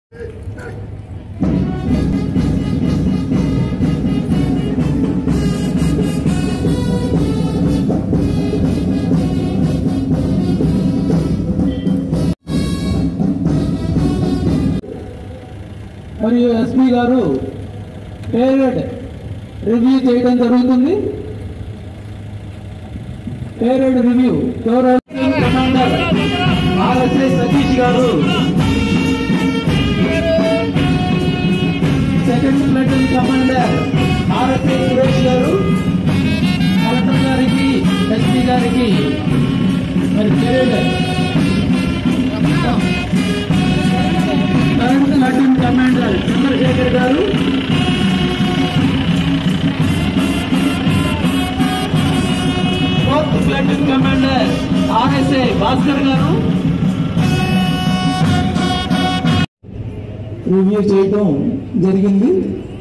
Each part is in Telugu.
మరియు ఎస్పీ గారు పేరెడ్ రివ్యూ చేయడం జరుగుతుంది పేరెడ్ రివ్యూ గౌరవ కమాండర్ ఆర్ఎస్ఐ సతీష్ గారు second platoon commander RSI Suresh గారు కలెక్టర్ గారికి ఎస్పీ గారికి మరి parade current lieutenant commander Chandrasekhar గారు fourth platoon commander RSA Bhaskar గారు రివ్యూ చేయటం జరిగింది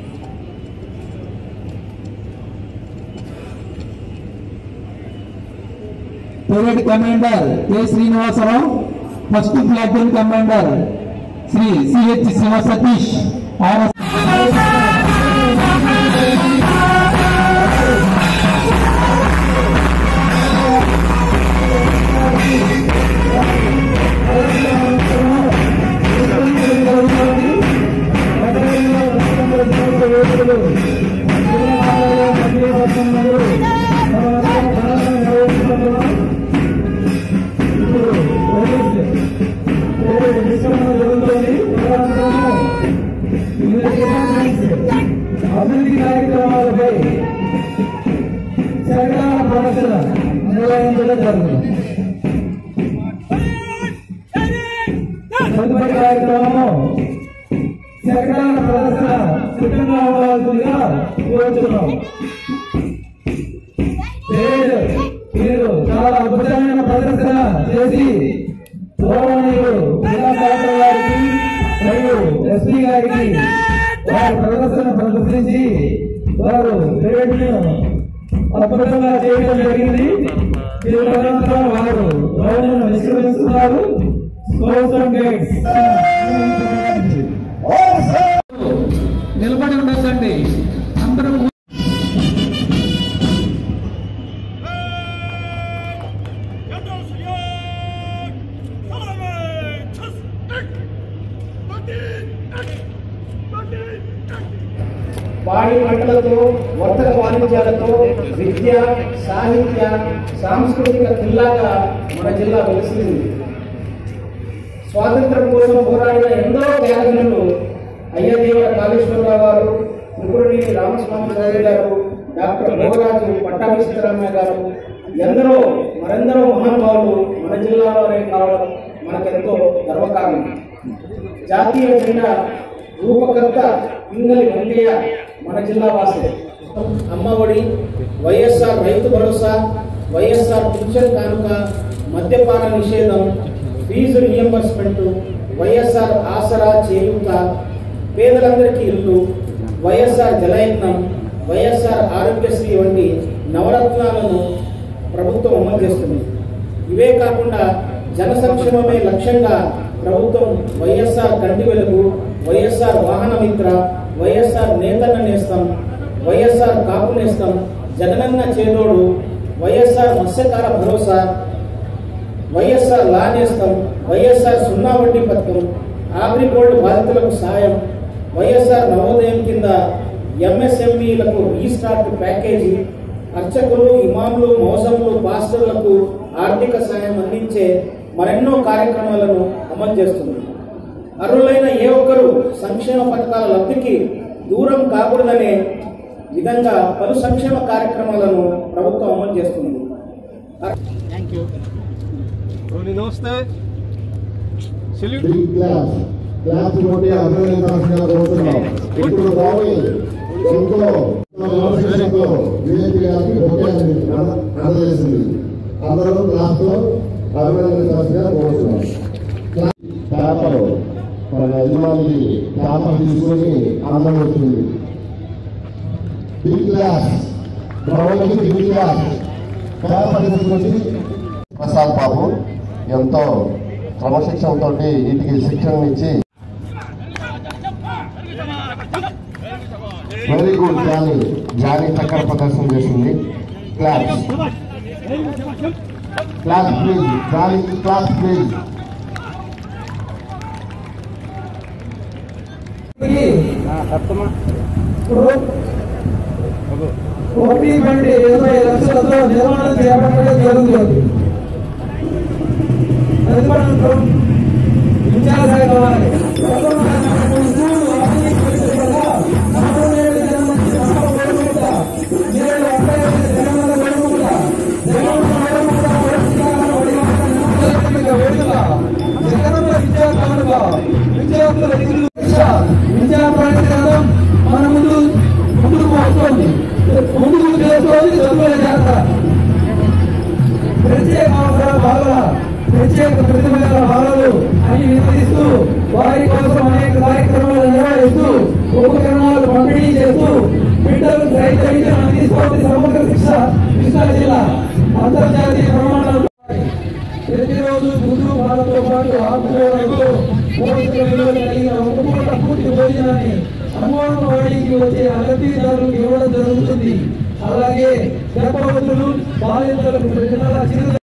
pilot commander K Srinivasa Rao first platoon commander Shri CH Siva Satish RS అభివృద్ధి కార్యక్రమాలపై సరకాల ప్రదర్శన నిర్వహించడం జరుగుతుంది తదుపరి కార్యక్రమం సరకాల ప్రదర్శన సిద్ధంగా ఉండాల్సిందిగా కోరుతున్నాం లేదు, మీరు చాలా అద్భుతమైన ప్రదర్శన చేసి గౌరవనీయులు జిల్లా కలెక్టర్ గారికి మరియు ఎస్పీ గారికి వారి ప్రదర్శన ప్రదర్శించి వారు ను అద్భుతంగా చేయడం జరిగింది దీని తదనంతరం వారు గౌరవం నిష్క్రమిస్తున్నారు కోసం గేట్స్ నిలబడి ఉండొద్దండి అందరూ పాడి పంటలతో వర్తక వాణిజ్యాలతో విద్య సాహిత్య సాంస్కృతిక జిల్లాగా మన జిల్లా వెలిసింది స్వాతంత్రం కోసం పోరాడిన ఎందరో త్యాగనులు అయ్యదేవర కాళేశ్వరరావు గారు ముకురునేని రామస్వామి గారి గారు డాక్టర్ భోగరాజు పట్టాభి సీతారామయ్య గారు ఎందరో మరెందరో మహానుభావులు మన జిల్లాలోనే కావడం మనకెంతో గర్వకారణం జాతీయ జెండా రూపకర్త ఇంగలి వెంకయ్య మన జిల్లా వాసి అమ్మఒడి వైఎస్ఆర్ రైతు భరోసా వైఎస్ఆర్ పింఛన్ కానుక మద్యపాన నిషేధం ఫీజు రియంబర్స్మెంట్ వైఎస్ఆర్ ఆసరా చేయూత పేదలందరికీ ఇల్లు వైఎస్ఆర్ జలయజ్ఞం వైఎస్ఆర్ ఆరోగ్యశ్రీ వంటి నవరత్నాలను ప్రభుత్వం అమలు చేస్తుంది ఇవే కాకుండా జన సంక్షేమమే లక్ష్యంగా ప్రభుత్వం వైఎస్ఆర్ కంటి వెలుగు వైఎస్ఆర్ వాహన మిత్ర వైఎస్ఆర్ నేతన్న నేస్తం వైఎస్ఆర్ కాపు నేస్తం జగనన్న చేదోడు వైఎస్ఆర్ మత్స్యకార భరోసా వైఎస్ఆర్ లా నేస్తం వైఎస్ఆర్ సున్నా వడ్డీ పథకం అగ్రిగోల్డ్ బాధితులకు సాయం వైఎస్ఆర్ నవోదయం కింద ఎంఎస్ఎంఈలకు రీస్టార్ట్ ప్యాకేజీ అర్చకులు ఇమాములు మోసములు పాస్టర్లకు ఆర్థిక సాయం అందించే మరెన్నో కార్యక్రమాలను అమలు చేస్తుంది అర్హులైన ఏ ఒక్కరూ సంక్షేమ పథకాల లబ్ధికి దూరం కాకూడదనే విధంగా పలు సంక్షేమ కార్యక్రమాలను ప్రభుత్వం అమలు చేస్తుంది నమస్తే సెల్యూట్ బిగ్ క్లాస్ క్లాస్ కొట్టి అభినందించాల్సిందిగా కోరుతున్నాం ఇప్పుడు రావి ఎంతో ఆలోచనతో విజయ్ గారికి ఒకే అందజేసింది అందరూ క్లాస్ లో అభినందించాల్సిందిగా కోరుతున్నాం పేపర్ మన యజమానికి పేపర్ తీసుకొని అందం వచ్చింది బిగ్ క్లాస్ ప్రవణకి బిగ్ క్లాస్ పేపర్ తీసుకొచ్చి ప్రసాద్ బాబు ఎంతో క్రమశిక్షణతో ఇంటికి శిక్షణ ఇచ్చి వెరీ గుడ్ జానీ జానీ చక్కర ప్రదర్శన చేసింది class class please Jani class please ఒకటి బండి ఇరవై లక్షలతో నిర్మాణం చేపట్టడం జరుగుతుంది తదుపరి ఇన్ఛార్జ్ ఆయన కావాలి. జగనన్న విద్యా కానుక విద్యార్థుల డిగ్రీలు విద్యా ప్రయత్నం మన ముందు ముందుకు వస్తుంది ముందుకు చేసుకోవాలి చదువులే చేస్తారు ప్రత్యేక అవసరాల బాలల ప్రత్యేక ప్రతిభల బాలలు అని నిర్వహిస్తూ వారి కోసం అనేక కార్యక్రమాలు నిర్వహిస్తూ ఉపకరణాలు పంపిణీ చేస్తూ బిడ్డలు రైతు విద్యను అందిస్తోంది సమగ్ర శిక్ష కృష్ణా జిల్లా అంతర్జాతీయ ప్రమాణాలు ప్రతిరోజు గుడ్డు పాలతో పాటు ఆకుకూరలు పోషక విలువలు కలిగిన ఒక పూట పూర్తి భోజనాన్ని అంగన్వాడీకి వచ్చే అలతీదారులకు ఇవ్వడం జరుగుతుంది అలాగే గర్భవతులు బాలింతలకు ప్రతి నెల చిరు